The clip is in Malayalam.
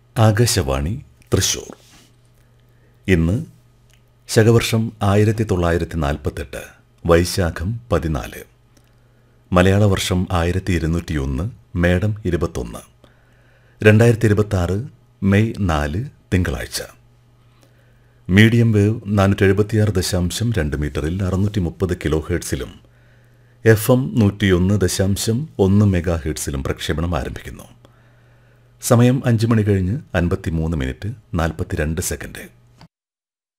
ആകാശവാണി തൃശൂർ ഇന്ന് ശകവർഷം ആയിരത്തി തൊള്ളായിരത്തി നാൽപ്പത്തെട്ട് വൈശാഖം പതിനാല് മലയാള വർഷം ആയിരത്തി ഇരുന്നൂറ്റിയൊന്ന് മേടം ഇരുപത്തൊന്ന് രണ്ടായിരത്തി ഇരുപത്തി മെയ് നാല് തിങ്കളാഴ്ച മീഡിയം വേവ് നാനൂറ്റി എഴുപത്തിയാറ് ദശാംശം രണ്ട് മീറ്ററിൽ അറുന്നൂറ്റി മുപ്പത് കിലോ ഹേർട്സിലും എഫ് എം നൂറ്റിയൊന്ന് ദശാംശം ഒന്ന് മെഗാ ഹേർട്സിലും പ്രക്ഷേപണം ആരംഭിക്കുന്നു സമയം അഞ്ച് മണി കഴിഞ്ഞ് അൻപത്തിമൂന്ന് മിനിറ്റ് നാൽപ്പത്തിരണ്ട് സെക്കൻഡ്